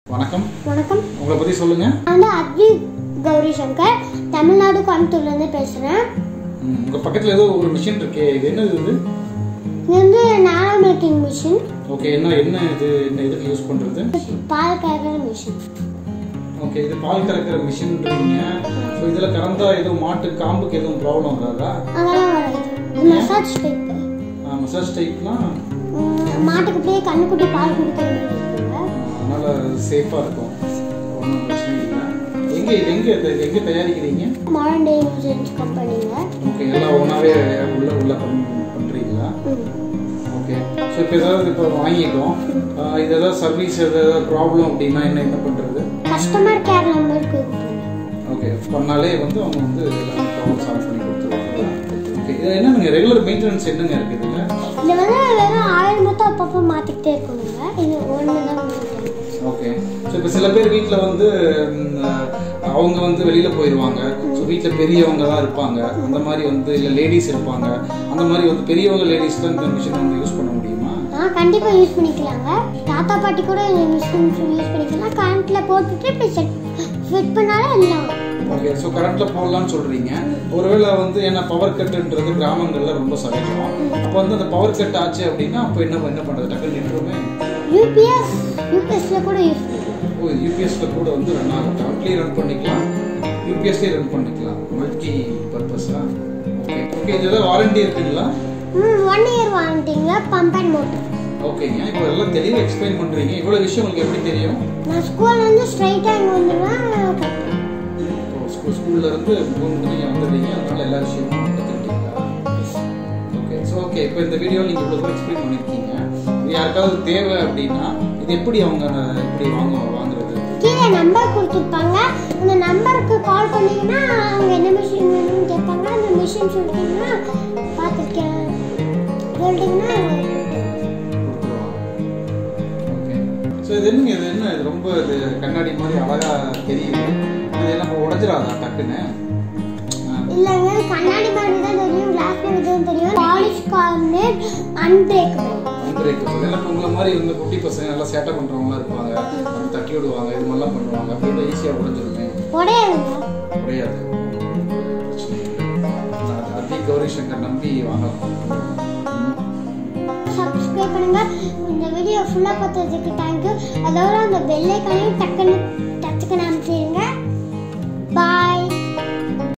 வணக்கம் வணக்கம் உங்களை பற்றி சொல்லுங்க நான் வந்து அத்வி கௌரி சங்கர் தமிழ்நாடு கோயம்புத்தூர்லேருந்து பேசுகிறேன் ம், உங்க பக்கத்தில் ஏதோ ஒரு மிஷின் இருக்கே இது என்னது இது இது வந்து நானோ மில்கிங் மிஷின் ஓகே என்ன என்ன இது என்ன இதுக்கு யூஸ் பண்ணுறது பால் கறக்கிற மிஷின் ஓகே இது பால் கறக்கிற மிஷின்றீங்க ஸோ இதில் கறந்தா எதுவும் மாட்டு காம்புக்கு எதுவும் ப்ராப்ளம் வராதா அதெல்லாம் வராது இது மசாஜ் டைப் மசாஜ் டைப்லாம் மாட்டுக்கு அப்படியே கண்ணுக்குட்டி பால் குடிக்கிற மாதிரி இருக்குங்க அதனால் சேஃபாக இருக்கும் ஒன்றும் பிரச்சனை இல்லை எங்கே இது எங்கே இது எங்கே தயாரிக்கிறீங்க மாடர்ன் டே இன்சூரன்ஸ் கம்பெனிங்க ஓகே எல்லாம் ஒன்றாவே உள்ள உள்ள பண் பண்ணுறீங்களா ஓகே ஸோ இப்போ ஏதாவது இப்போ வாங்கிட்டோம் ஆஹ் இது ஏதாவது சர்வீஸ் ஏதாவது ப்ராப்ளம் அப்படின்னா என்ன என்ன பண்ணுறது கஸ்டமர் கேர் நம்பருக்கு ஓகே பண்ணாலே வந்து அவங்க வந்து எல்லாம் ப்ராப்ளம் சால்வ் பண்ணி கொடுத்துருவாங்க ஓகே இது என்ன நீங்கள் ரெகுலர் மெயின்டெனன்ஸ் என்னங்க இருக்குது இதில் இதில் வந்து வெறும் ஆயில் மட்டும் அப்பப்போ மாற்றிக்கிட்டே இருக்கணுங்க இது ஒன்று தான் maintenance. ஓகே ஸோ இப்போ சில பேர் வீட்டில் வந்து ம், அவங்க வந்து வெளியில் போயிடுவாங்க ஸோ வீட்டில் பெரியவங்க தான் இருப்பாங்க அந்த மாதிரி வந்து இல்லை லேடிஸ் இருப்பாங்க அந்த மாதிரி வந்து பெரியவங்க லேடிஸ் தான் இந்த மிஷின் வந்து யூஸ் பண்ண முடியுமா ஆ கண்டிப்பாக யூஸ் பண்ணிக்கலாங்க தாத்தா பாட்டி கூட இந்த மிஷின் யூஸ் பண்ணிக்கலாம் கரண்ட்டில் போட்டுட்டு இப்போ செட் ஃபிட் பண்ணாலே எல்லாம் ஓகே ஸோ கரண்ட்டில் போடலாம்னு சொல்கிறீங்க ஒருவேளை வந்து ஏன்னா பவர் கட்டுன்றது கிராமங்களில் ரொம்ப சகஜம் அப்போ வந்து அந்த பவர் கட் ஆச்சு அப்படின்னா அப்போ என்ன என்ன பண்ணுறது டக்குன்னு நின்றுமே யூபிஎஸ் யூபிஎஸ்ல கூட யூஸ் பண்ணிக்கலாம் ஓ யூபிஎஸ்ல கூட வந்து ரன் ஆகும் கரண்ட்லேயும் ரன் பண்ணிக்கலாம் யூபிஎஸ்லேயும் ரன் பண்ணிக்கலாம் மல்டி பர்பஸா ஓகே ஓகே இது ஏதாவது வாரண்டி இருக்குங்களா ம் ஒன் இயர் வாரண்டிங்க பம்ப் அண்ட் மோட்டர் ஓகேங்க இப்போ எல்லாம் தெளிவாக எக்ஸ்பிளைன் பண்ணுறீங்க இவ்வளோ விஷயம் உங்களுக்கு எப்படி தெரியும் நான் ஸ்கூல்லேருந்து ஸ்ட்ரைட்டாக இங்கே வந்துடுவேன் இப்போ ஸ்கூல் ஸ்கூல்ல இருந்து மூணு நீங்கள் வந்துடுறீங்க அதனால எல்லா விஷயமும் கற்றுக்கிட்டீங்களா ஓகே ஸோ ஓகே இப்போ இந்த வீடியோ நீங்கள் இவ்வளோ கூட எக்ஸ்பிளைன் பண்ணியிருக்கீங்க இது யாருக்காவது தேவை அப்படின்னா இது எப்படி அவங்க எப்படி வாங்க வாங்குறது கீழே நம்பர் கொடுத்துருப்பாங்க அந்த நம்பருக்கு கால் பண்ணீங்கன்னா அவங்க என்ன மிஷின் வேணும்னு கேட்பாங்க அந்த மிஷின் சொல்லிட்டீங்கன்னா பார்த்துருக்கேன் சொல்லிட்டீங்கன்னா ஓகே ஸோ இது என்னங்க இது என்ன இது ரொம்ப இது கண்ணாடி மாதிரி அழகா தெரியுது இது நம்ம உடஞ்சிடாதா டக்குன்னு இல்லைங்க இது கண்ணாடி மாதிரி தான் தெரியும் கிளாஸ் மாதிரி தான் தெரியும் பாலிஷ் கார்னேட் அன்பிரேக்கபிள் பிரேக் இதெல்லாம் உங்களை மாதிரி இந்த குட்டி பசங்க நல்லா சேட்டை பண்றவங்களாம் இருப்பாங்க வந்து தட்டி விடுவாங்க இது மாதிரிலாம் பண்ணுவாங்க அப்படி ஈஸியாக உடஞ்சிருமே உடையாதுங்க உடையாது பிரச்சனை இல்லை நான் அதி கௌரி சங்கர் நம்பி வாங்கலாம் சப்ஸ்கிரைப் பண்ணுங்க இந்த வீடியோ ஃபுல்லாக பார்த்ததுக்கு தேங்க்யூ அதோட அந்த பெல் ஐக்கானையும் டக்குன்னு டச்சுக்கு அமைச்சிருங்க பாய்